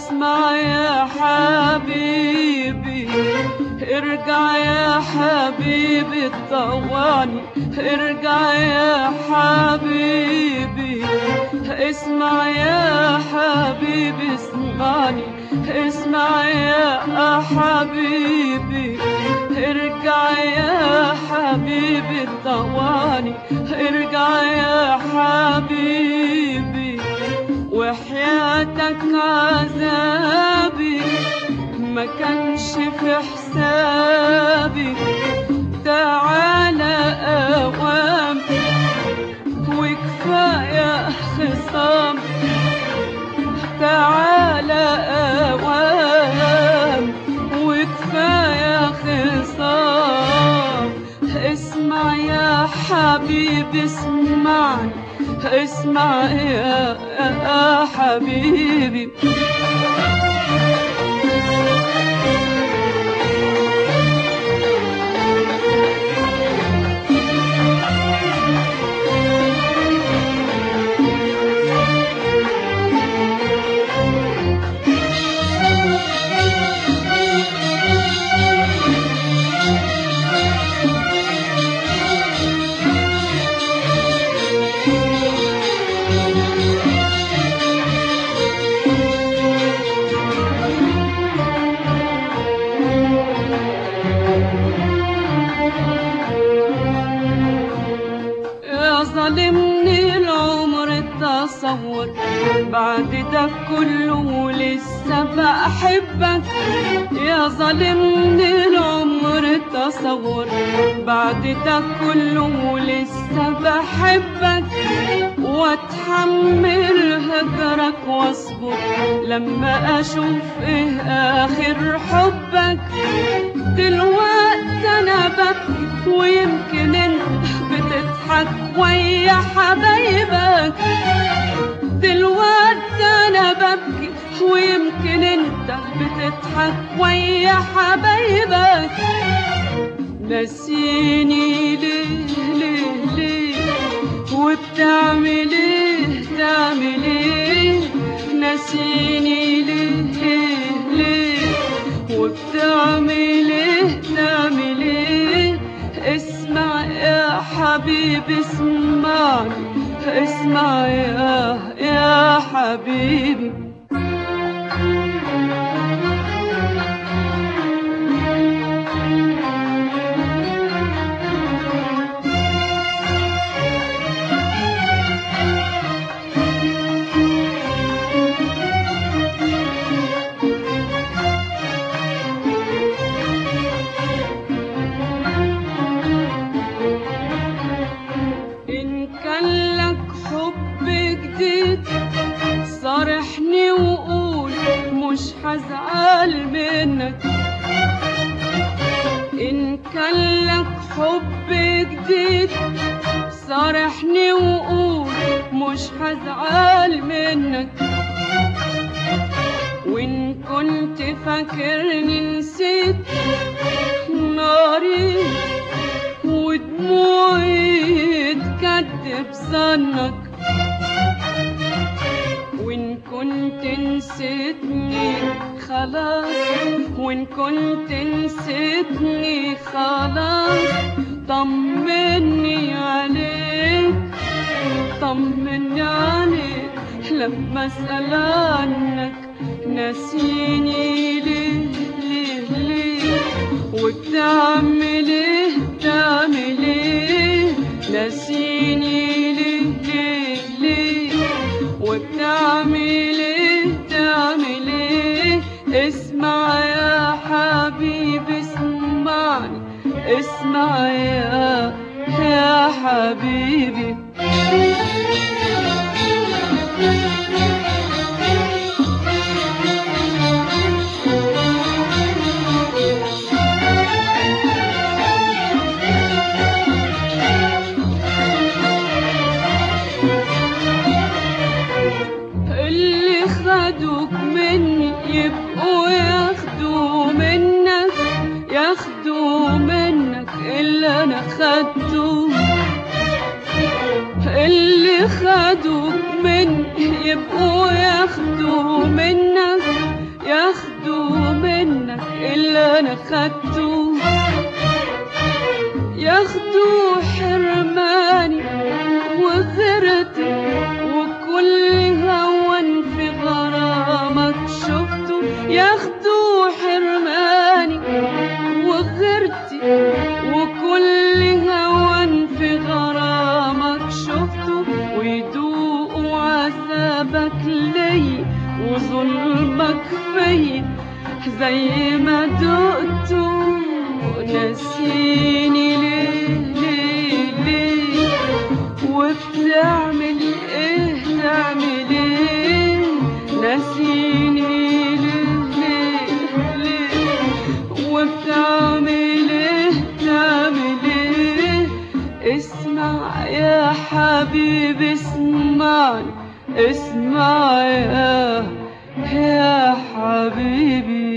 اسمع يا حبيبي ارجع يا حبيبي طواني ارجع يا حبيبي اسمع يا حبيبي اسمعني اسمع يا حبيبي ارجع يا حبيبي طواني ارجع يا حبيبي وحياتك عذابي ما كانش في حسابي تعالى اوام وكفايه خصام تعالى اوام وكفايه خصام اسمع يا حبيبي اسمعني اسمع يا يا حبيبي يا ظالمني العمر التصور بعد ده كله لسه بحبك يا ظالمني العمر التصور بعد ده كله لسه بحبك واتحمل هجرك واصبر لما اشوف ايه اخر حبك دلوقتي انا ببكي ويمكن انت بتضحك ويا حبايبك دلوقتي انا ببكي ويمكن انت بتضحك ويا حبايبك نسيني ليه ليه ليه وبتعمل ايه تعمل ايه نسيني ليه ليه وبتعمل ايه تعمل ايه اسمع يا حبيبي اسمعني اسمع يا يا حبيبي إن كان لك حب جديد صارحني وقول مش هزعل منك إن كان لك حب جديد صارحني وقول مش هزعل منك وإن كنت فاكرني نسيت ناري ودموعي تكدب ظنك وإن كنت نسيتني خلاص وإن كنت نسيتني خلاص طمني عليك طمني عليك لما أسأل عنك نسيني ليه ليه ليه وبتعمل ايه تعمل ايه نسيني ليه ليه ليه وبتعمل ايه تعمل ايه اسمع يا حبيبي اسمعني اسمع يا يا حبيبي اللي خدوك مني يبقوا ياخدوا منك ياخدوا منك اللي انا خدته اللي خدوك مني يبقوا ياخدوا منك خدته ياخدوا حرماني وغيرتي وكل هون في غرامك شفته ياخدوا حرماني وغيرتي وكل هون في غرامك شفته ويدوقوا عذابك لي وظلمك في زي ما دقته نسيني ليه ليه ليه وبتعمل ايه تعمل ايه نسيني ليه ليه ليه وبتعمل ايه تعمل ايه اسمع يا حبيبي اسمعني اسمع يا يا حبيبي